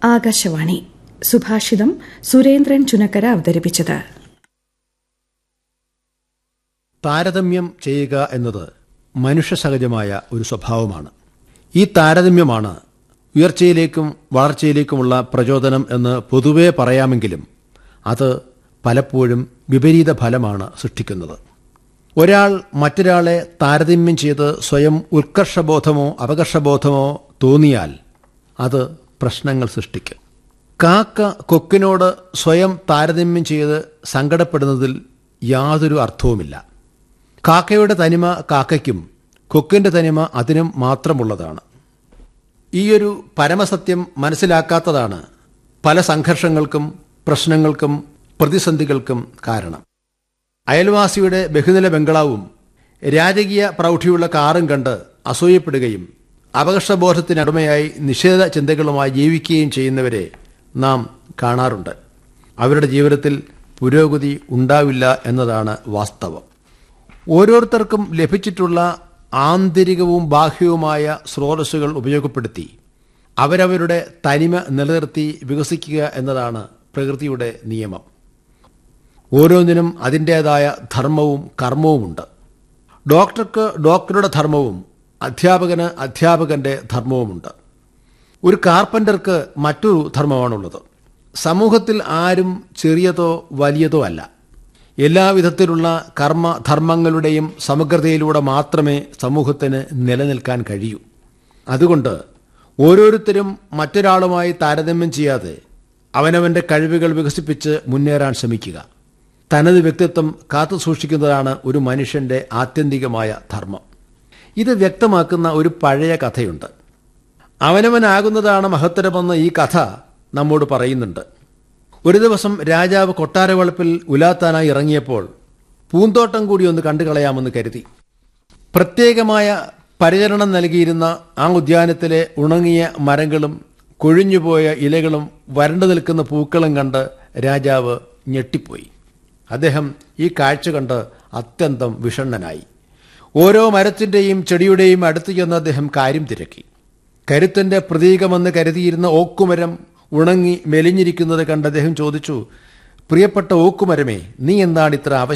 ആകാശവാണി സുഭാഷിതം സുരേന്ദ്രൻ ചുനക്കര അവതരിപ്പിച്ചത് താരതമ്യം ചെയ്യുക എന്നത് മനുഷ്യസഹജമായ ഒരു സ്വഭാവമാണ് ഈ താരതമ്യമാണ് ഉയർച്ചയിലേക്കും വളർച്ചയിലേക്കുമുള്ള പ്രചോദനം എന്ന് പൊതുവേ പറയാമെങ്കിലും അത് പലപ്പോഴും വിപരീത ഫലമാണ് സൃഷ്ടിക്കുന്നത് ഒരാൾ മറ്റൊരാളെ താരതമ്യം ചെയ്ത് സ്വയം ഉത്കർഷബോധമോ അപകർഷബോധമോ തോന്നിയാൽ അത് പ്രശ്നങ്ങൾ സൃഷ്ടിക്കും കാക്ക കൊക്കിനോട് സ്വയം താരതമ്യം ചെയ്ത് സങ്കടപ്പെടുന്നതിൽ യാതൊരു അർത്ഥവുമില്ല കാക്കയുടെ തനിമ കാക്കയ്ക്കും കൊക്കിന്റെ തനിമ അതിനും മാത്രമുള്ളതാണ് ഈയൊരു പരമസത്യം മനസ്സിലാക്കാത്തതാണ് പല സംഘർഷങ്ങൾക്കും പ്രശ്നങ്ങൾക്കും പ്രതിസന്ധികൾക്കും കാരണം അയൽവാസിയുടെ ബഹുനില ബംഗ്ലാവും രാജകീയ പ്രൗഢിയുള്ള കാറും കണ്ട് അസൂയപ്പെടുകയും അപകർഷബോധത്തിനടിമയായി നിഷേധ ചിന്തകളുമായി ജീവിക്കുകയും ചെയ്യുന്നവരെ നാം കാണാറുണ്ട് അവരുടെ ജീവിതത്തിൽ പുരോഗതി ഉണ്ടാവില്ല എന്നതാണ് വാസ്തവം ഓരോരുത്തർക്കും ലഭിച്ചിട്ടുള്ള ആന്തരികവും ബാഹ്യവുമായ സ്രോതസ്സുകൾ ഉപയോഗപ്പെടുത്തി അവരവരുടെ തനിമ നിലനിർത്തി വികസിക്കുക എന്നതാണ് പ്രകൃതിയുടെ നിയമം ഓരോന്നിനും അതിൻ്റേതായ ധർമ്മവും കർമ്മവുമുണ്ട് ഡോക്ടർക്ക് ഡോക്ടറുടെ ധർമ്മവും അധ്യാപകന് അധ്യാപകന്റെ ധർമ്മവുമുണ്ട് ഒരു കാർപ്പൻ്റർക്ക് മറ്റൊരു ധർമ്മമാണുള്ളത് സമൂഹത്തിൽ ആരും ചെറിയതോ വലിയതോ അല്ല എല്ലാവിധത്തിലുള്ള കർമ്മ ധർമ്മങ്ങളുടെയും സമഗ്രതയിലൂടെ മാത്രമേ സമൂഹത്തിന് നിലനിൽക്കാൻ കഴിയൂ അതുകൊണ്ട് ഓരോരുത്തരും മറ്റൊരാളുമായി താരതമ്യം ചെയ്യാതെ അവനവന്റെ കഴിവുകൾ വികസിപ്പിച്ച് മുന്നേറാൻ ശ്രമിക്കുക തനത് വ്യക്തിത്വം കാത്തു സൂക്ഷിക്കുന്നതാണ് ഒരു മനുഷ്യന്റെ ആത്യന്തികമായ ധർമ്മം ഇത് വ്യക്തമാക്കുന്ന ഒരു പഴയ കഥയുണ്ട് അവനവനാകുന്നതാണ് മഹത്തരമെന്ന് ഈ കഥ നമ്മോട് പറയുന്നുണ്ട് ഒരു ദിവസം രാജാവ് കൊട്ടാരവളപ്പിൽ ഉലാത്താനായി ഇറങ്ങിയപ്പോൾ പൂന്തോട്ടം കൂടി ഒന്ന് കണ്ടു കളയാമെന്ന് കരുതി പ്രത്യേകമായ പരിചരണം നൽകിയിരുന്ന ആ ഉദ്യാനത്തിലെ ഉണങ്ങിയ മരങ്ങളും കൊഴിഞ്ഞുപോയ ഇലകളും വരണ്ടു നിൽക്കുന്ന പൂക്കളും കണ്ട് രാജാവ് ഞെട്ടിപ്പോയി അദ്ദേഹം ഈ കാഴ്ച കണ്ട് അത്യന്തം വിഷണ്ണനായി ഓരോ മരത്തിന്റെയും ചെടിയുടെയും അടുത്ത് ചെന്ന് അദ്ദേഹം കാര്യം തിരക്കി കരുത്തിന്റെ പ്രതീകമെന്ന് കരുതിയിരുന്ന ഓക്കുമരം ഉണങ്ങി മെലിഞ്ഞിരിക്കുന്നത് കണ്ട് അദ്ദേഹം ചോദിച്ചു പ്രിയപ്പെട്ട ഓക്കുമരമേ നീ എന്താണ് ഇത്ര